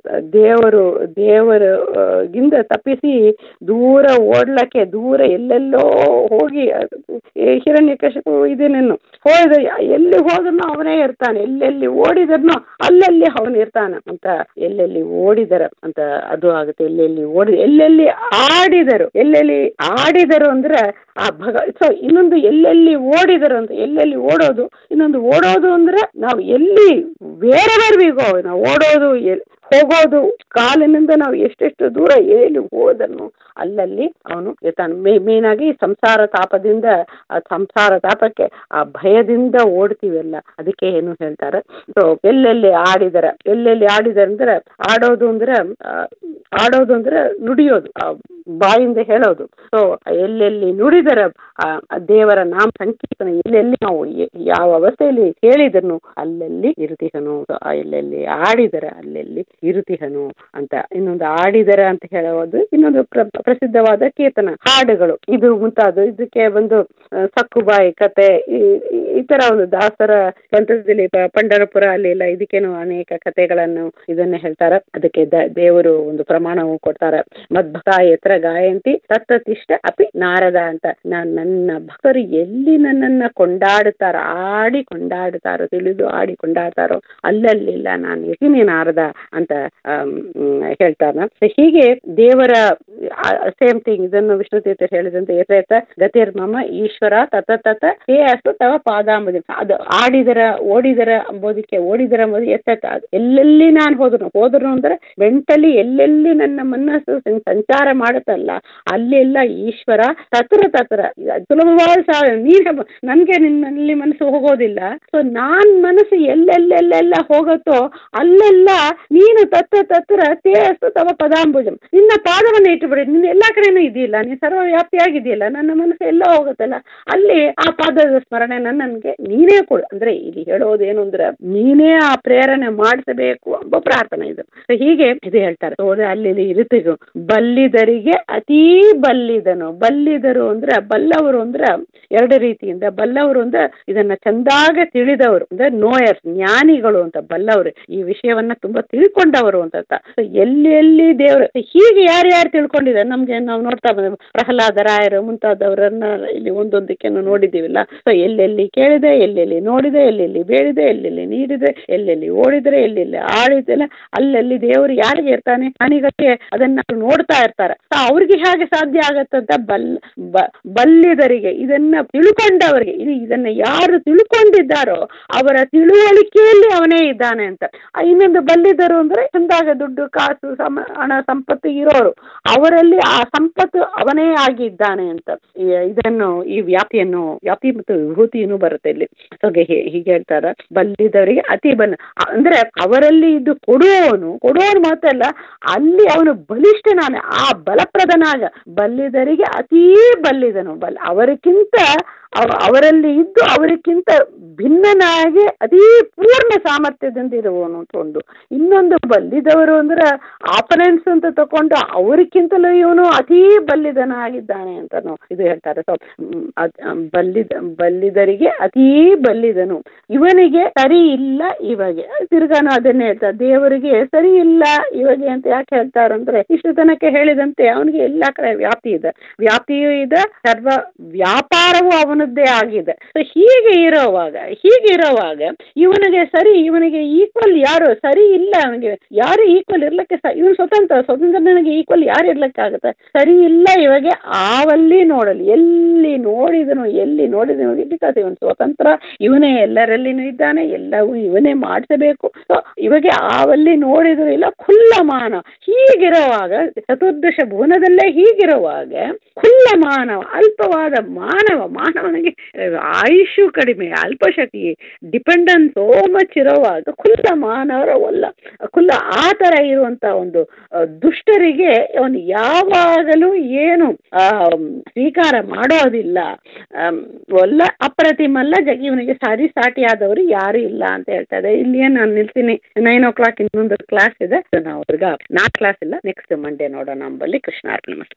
ದೇವರು ದೇವರ ಆ, ಗಿಂದ ತಪ್ಪಿಸಿ ದೂರ ಓಡ್ಲಕ್ಕೆ ದೂರ ಎಲ್ಲೆಲ್ಲೋ ಹೋಗಿ ಹಿರಣ್ಯಕಶಿಪು ಇದೇನೇನು ಹೋದ ಎಲ್ಲಿ ಹೋದ್ರೂ ಅವನೇ ಇರ್ತಾನೆ ಎಲ್ಲೆಲ್ಲಿ ಓಡಿದರ್ನು ಅಲ್ಲಲ್ಲಿ ಅವನು ಇರ್ತಾನೆ ಅಂತ ಎಲ್ಲೆಲ್ಲಿ ಓಡಿದರ ಅಂತ ಅದು ಆಗುತ್ತೆ ಎಲ್ಲೆಲ್ಲಿ ಓಡಿ ಎಲ್ಲೆಲ್ಲಿ ಆಡಿದರು ಎಲ್ಲೆಲ್ಲಿ ಆಡಿದರು ಅಂದ್ರೆ ಆ ಭಗ ಸೊ ಇನ್ನೊಂದು ಎಲ್ಲೆಲ್ಲಿ ಓಡಿದರು ಅಂತ ಎಲ್ಲೆಲ್ಲಿ ಓಡೋದು ಇನ್ನೊಂದು ಓಡೋದು ಅಂದ್ರೆ ನಾವು ಎಲ್ಲಿ ಬೇರೆ ಬೇರೆ ನಾವು ಓಡೋದು ಎಲ್- ಹೋಗೋದು ಕಾಲಿನಿಂದ ನಾವು ಎಷ್ಟೆಷ್ಟು ದೂರ ಎಲ್ಲಿ ಹೋದನು ಅಲ್ಲಲ್ಲಿ ಅವನು ಇರ್ತಾನೆ ಮೇ ಮೇನಾಗಿ ಸಂಸಾರ ತಾಪದಿಂದ ಆ ಸಂಸಾರ ತಾಪಕ್ಕೆ ಆ ಭಯದಿಂದ ಓಡ್ತೀವಲ್ಲ ಅದಕ್ಕೆ ಏನು ಹೇಳ್ತಾರೆ ಸೊ ಎಲ್ಲೆಲ್ಲಿ ಆಡಿದರ ಎಲ್ಲೆಲ್ಲಿ ಆಡಿದರ ಅಂದ್ರೆ ಆಡೋದು ಅಂದ್ರೆ ಆ, ಆಡೋದು ಅಂದ್ರೆ ನುಡಿಯೋದು ಆ, ಬಾಯಿಂದ ಹೇಳೋದು ಸೊ ಎಲ್ಲೆಲ್ಲಿ ನುಡಿದರ ಆ ಆ ದೇವರ ನಾಮ ಸಂಕೀರ್ತನ ಎಲ್ಲೆಲ್ಲಿ ನಾವು ಎ- ಯಾವ ಅವಸ್ಥೆಯಲ್ಲಿ ಹೇಳಿದನು ಅಲ್ಲಲ್ಲಿ ಇರ್ತೀಹನು So, ಆ ಎಲ್ಲೆಲ್ಲಿ ಆಡಿದರ ಅಲ್ಲೆಲ್ಲಿ ಇರುತಿಹನು ಅಂತ ಇನ್ನೊಂದು ಆಡಿದರ ಅಂತ ಹೇಳೋದು ಇನ್ನೊಂದು ಪ್ರ ಪ್ರಸಿದ್ಧವಾದ ಕೀರ್ತನ ಹಾಡುಗಳು ಇದು ಮುಂತಾದ ಇದಕ್ಕೆ ಒಂದು ಆ, ಸಕ್ಕುಬಾಯಿ ಕತೆ ಈ- ಈ- ಈ ತರ ಒಂದು ದಾಸರ ಗ್ರಂಥದಲ್ಲಿ ಪ- ಪಂಡರಪುರ ಅಲ್ಲಿ ಎಲ್ಲ ಇದಕ್ಕೇನು ಅನೇಕ ಕಥೆಗಳನ್ನು ಇದನ್ನೇ ಹೇಳ್ತಾರೆ ಅದಕ್ಕೆ ದ- ದೇವರು ಒಂದು ಪ್ರಮಾಣವು ಕೊಡ್ತಾರೆ ಮದ್ಭಕ್ತ ಎತ್ತರ ಗಾಯಂತಿ ತತ್ತತಿಷ್ಠ ಅಪಿ ನಾರದ ಅಂತ ನಾನ್ ನನ್ನ ಭಕ್ತರು ಎಲ್ಲಿ ನನ್ನನ್ನ ಕೊಂಡಾಡುತ್ತಾರೋ ಆಡಿ ಕೊಂಡಾಡುತ್ತಾರೋ ತಿಳಿದು ಆಡಿ ಕೊಂಡಾಡ್ತಾರೋ ಅಲ್ಲಲ್ಲಿಲ್ಲ ನಾನು ಯತಿನಿ ನಾರದ ಅಂತ ಆಮ್, ಹ್ಮ್, ಹೇಳ್ತಾರ So ಹೀಗೆ ದೇವರ ಸೇಮ್ ಥಿಂಗ್ ಇದನ್ನು ವಿಷ್ಣು ತೀರ್ಥ ಹೇಳಿದಂತೆ ಏತೇತ ಗತಿರ್ಮಮ ಈಶ್ವರ ತತ ತತ ಹೇ ಅಸ್ತು ತವ ಪಾದಾಂಬುದಿ ಅದು ಆಡಿದರ ಓಡಿದರ ಅಂಬೋದಕ್ಕೆ ಓಡಿದರ ಅಂಬೋದು ಎತ್ತ ಎಲ್ಲೆಲ್ಲಿ ನಾನು ಹೋದ್ರು ಹೋದ್ರು ಅಂದ್ರೆ ಮೆಂಟಲಿ ಎಲ್ಲೆಲ್ಲಿ ನನ್ನ ಮನಸ್ಸು ಸಂ- ಸಂಚಾರ ಮಾಡುತ್ತಲ್ಲ ಅಲ್ಲೆಲ್ಲ ಈಶ್ವರ ತತ್ರ ತತ್ರ ಇದು ಸುಲಭವಾದ ಸಾಲ ನೀನ್ ನನ್ಗೆ ನಿನ್ನಲ್ಲಿ ಮನಸ್ಸು ಹೋಗೋದಿಲ್ಲ ಸೊ ನಾನ್ ಮನಸ್ಸು ಎಲ್ಲೆಲ್ಲೆಲ್ಲೆಲ್ಲ ಹೋಗುತ್ತೋ ಅಲ್ಲೆಲ್ಲ ನೀನು ತತ್ರ ತತ್ರ ತೇಸ್ತು ತವ ಪದಾಂಬುಜಂ ನಿನ್ನ ಪಾದವನ್ನು ಇಟ್ಟುಬಿಡಿ ನಿನ್ನ ಎಲ್ಲಾ ಕಡೆನೂ ಇದೆಯಲ್ಲ ನೀನು ಸರ್ವವ್ಯಾಪಿಯಾಗಿದೆಯಲ್ಲ ನನ್ನ ಮನಸ್ಸು ಎಲ್ಲ ಹೋಗುತ್ತಲ್ಲ ಅಲ್ಲಿ ಆ ಪಾದದ ಸ್ಮರಣೆ ನನ್ಗೆ ನೀನೇ ಕೊಡು ಅಂದ್ರೆ ಇಲ್ಲಿ ಹೇಳೋದೇನು ಅಂದ್ರೆ ನೀನೇ ಆ ಪ್ರೇರಣೆ ಮಾಡಿಸಬೇಕು ಎಂಬ ಪ್ರಾರ್ಥನೆ ಇದು So ಹೀಗೆ ಇದು ಹೇಳ್ತಾರೆ ಹೋದ್ರೆ ಅಲ್ಲಿ ಇರುತ್ತಿಗೂ ಬಲ್ಲಿದರಿಗೆ ಅತೀ ಬಲ್ಲಿದನು ಬಲ್ಲಿದರು ಅಂದ್ರೆ ಬಲ್ಲವರು ಅಂದ್ರೆ ಎರಡು ರೀತಿಯಿಂದ ಬಲ್ಲವರು ಅಂದ್ರೆ ಇದನ್ನ ಚಂದಾಗ ತಿಳಿದವರು ಅಂದ್ರೆ ನೋಯರ್ಸ್ ಜ್ಞಾನಿಗಳು ಅಂತ ಬಲ್ಲವರು ಈ ವಿಷಯವನ್ನ ತುಂಬಾ ತಿಳ್ಕೊಂಡವರು ಅಂತ ಅರ್ಥ. So ಎಲ್ಲಿ ಎಲ್ಲಿ ದೇವರು ಹೀಗೆ ಯಾರ್ಯಾರು ತಿಳ್ಕೊಂಡಿದ್ದಾರೆ ನಮ್ಗೆ ನಾವು ನೋಡ್ತಾ ಬಂದ ಪ್ರಹ್ಲಾದ ರಾಯರು ಮುಂತಾದವರನ್ನ ಇಲ್ಲಿ ಒಂದೊಂದಕ್ಕೆ ನೋಡಿದ್ದೀವಿಲ್ಲ ಸೊ ಎಲ್ಲೆಲ್ಲಿ ಕೇಳಿದೆ ಎಲ್ಲೆಲ್ಲಿ ನೋಡಿದೆ ಎಲ್ಲೆಲ್ಲಿ ಬೇಡಿದೆ ಎಲ್ಲೆಲ್ಲಿ ನೀಡಿದೆ ಎಲ್ಲೆಲ್ಲಿ ಓಡಿದ್ರೆ ಎಲ್ಲೆಲ್ಲಿ ಆಡಿದೆಲ್ಲ ಅಲ್ಲಲ್ಲಿ ದೇವರು ಯಾರಿಗೆ ಇರ್ತಾನೆ ಜ್ಞಾನಿಗಳಿಗೆ ಅದನ್ನ ನೋಡ್ತಾ ಇರ್ತಾರೆ ಸೊ ಅವ್ರಿಗೆ ಹೇಗೆ ಸಾಧ್ಯ ಆಗತ್ತಂತ ಬಲ್ ಬ- ಬಲ್ಲಿದರಿಗೆ ಇದನ್ನ ತಿಳ್ಕೊಂಡವರಿಗೆ ಇದು ಇದನ್ನ ಯಾರು ತಿಳ್ಕೊಂಡಿದ್ದಾರೋ ಅವರ ತಿಳುವಳಿಕೆಯಲ್ಲಿ ಅವನೇ ಇದ್ದಾನೆ ಅಂತ ಆ ಇನ್ನೊಂದು ಬಲ್ಲಿದರು ಅಂದ್ರೆ ಚಂದಾಗ ದುಡ್ಡು ಕಾಸು ಸಮ ಹಣ ಸಂಪತ್ತು ಇರೋರು ಅವರಲ್ಲಿ ಆ ಸಂಪತ್ತು ಅವನೇ ಆಗಿದ್ದಾನೆ ಅಂತ ಈ- ಇದನ್ನು ಈ ವ್ಯಾಪ್ತಿಯನ್ನು ವ್ಯಾಪ್ತಿ ಮತ್ತು ವಿಭೂತಿಯನ್ನು ಬರುತ್ತೆ ಇಲ್ಲಿ ಸೊ ಹೀಗೆ ಹೇಳ್ತಾರ ಬಲ್ಲಿದವರಿಗೆ ಅತಿ ಬಲ ಅಂದ್ರೆ ಅವರಲ್ಲಿ ಇದು ಕೊಡುವವನು ಕೊಡುವವನು ಮಾತ್ರಲ್ಲ ಅಲ್ಲಿ ಅವನು ಬಲಿಷ್ಠನಾನೆ ಆ ಬಲಪ್ರದನಾಗ ಬಲ್ಲಿದರಿಗೆ ಅತೀ ಬಲ್ಲಿದನು ಬಲ್ ಅವರಿಗಿಂತ ಅವ- ಅವರಲ್ಲಿ ಇದ್ದು ಅವರಿಗಿಂತ ಭಿನ್ನನಾಗಿ ಅತೀ ಪೂರ್ಣ ಸಾಮರ್ಥ್ಯದಿಂದ ಇರುವವನು ಅಂತ ಒಂದು ಇನ್ನೊಂದು ಬಲ್ಲಿದವರು ಅಂದ್ರೆ ಆಪನೆನ್ಸ್ ಅಂತ ತಕೊಂಡು ಅವರಿಗಿಂತಲೂ ಇವನು ಅತೀ ಬಲ್ಲಿದನಾಗಿದ್ದಾನೆ ಅಂತನೂ ಇದು ಹೇಳ್ತಾರೆ ಸೊ ಬಲ್ಲಿದ ಬಲ್ಲಿದರಿಗೆ ಅತೀ ಬಲ್ಲಿದನು ಇವನಿಗೆ ಸರಿ ಇಲ್ಲ ಇವಾಗೆ ತಿರ್ಗಾನು ಅದನ್ನೇ ಹೇಳ್ತಾರೆ ದೇವರಿಗೆ ಸರಿ ಇಲ್ಲ ಇವಾಗೆ ಅಂತ ಯಾಕೆ ಹೇಳ್ತಾರಂದ್ರೆ ಇಷ್ಟು ತನಕ ಹೇಳಿದಂತೆ ಅವನಿಗೆ ಎಲ್ಲ ಕಡೆ ವ್ಯಾಪ್ತಿ ಇದೆ ವ್ಯಾಪ್ತಿಯೂ ಇದೆ ಸರ್ವ ವ್ಯಾಪಾರವೂ ಅವನದ್ದೇ ಆಗಿದೆ ಸೊ ಹೀಗೆ ಇರೋವಾಗ ಹೀಗೆ ಇರೋವಾಗ ಇವನಿಗೆ ಸರಿ ಇವನಿಗೆ ಈಕ್ವಲ್ ಯಾರು ಸರಿ ಇಲ್ಲ ಅವನಿಗೆ ಯಾರು ಈಕ್ವಲ್ ಇರ್ಲಿಕ್ಕೆ ಸ ಇವನು ಸ್ವತಂತ್ರ ಸ್ವತಂತ್ರನಿಗೆ ಈಕ್ವಲ್ ಯಾರು ಇರ್ಲಿಕ್ಕಾಗತ್ತೆ ಸರಿ ಇಲ್ಲ ಇವಾಗ ಆವಲ್ಲಿ ನೋಡಲಿ ಎಲ್ಲಿ ನೋಡಿದನು ಎಲ್ಲಿ ನೋಡಿದನು ಬಿಕಾಸ್ ಇವನು ಸ್ವತಂತ್ರ ಇವನೇ ಎಲ್ಲರಲ್ಲಿನೂ ಇದ್ದಾನೆ ಎಲ್ಲವೂ ಇವನೇ ಮಾಡಿಸಬೇಕು ಸೊ ಇವಾಗ ಆವಲ್ಲಿ ನೋಡಿದ್ರು ಇಲ್ಲ ಖುಲ್ಲಮಾನ ಹೀಗಿರುವಾಗ ಚತುರ್ದಶ ಭುವನದಲ್ಲೇ ಹೀಗಿರುವಾಗ ಖುಲ್ಲ ಮಾನವ ಅಲ್ಪವಾದ ಮಾನವ ಮಾನವನಿಗೆ ಆಯುಷು ಕಡಿಮೆ ಅಲ್ಪಶಕ್ತಿ ಡಿಪೆಂಡೆನ್ಸ್ ಸೋ ಮಚ್ ಇರುವಾಗ ಖುಲ್ಲ ಮಾನವರ ಒಲ್ಲ ಖುಲ್ಲ ಆ ಥರ ಇರುವಂತ ಒಂದು ಆ, ದುಷ್ಟರಿಗೆ ಅವನು ಯಾವಾಗಲೂ ಏನು ಆ, ಸ್ವೀಕಾರ ಮಾಡೋದಿಲ್ಲ ಆಮ್, ಒಲ್ಲ ಅಪ್ರತಿಮಲ್ಲ ಜಗ ಇವನಿಗೆ ಸಾರಿ ಸಾಟಿಯಾದವರು ಯಾರು ಇಲ್ಲ ಅಂತ ಹೇಳ್ತಾರೆ ಇಲ್ಲಿಯೇ ನಾನು ನಿಲ್ತೀನಿ ನೈನ್ ಓ ಕ್ಲಾಕ್ ಇನ್ನೊಂದು ಕ್ಲಾಸ್ ಇದೆ So ನಾವು ಅವ್ರಿಗೆ ನಾ ಕ್ಲಾಸ್ ಇಲ್ಲ ನೆಕ್ಸ್ಟ್ ಮಂಡೇ ನೋಡೋಣ ಅಂಬಲ್ಲಿ ಕೃಷ್ಣಾರ್ಪಣೆ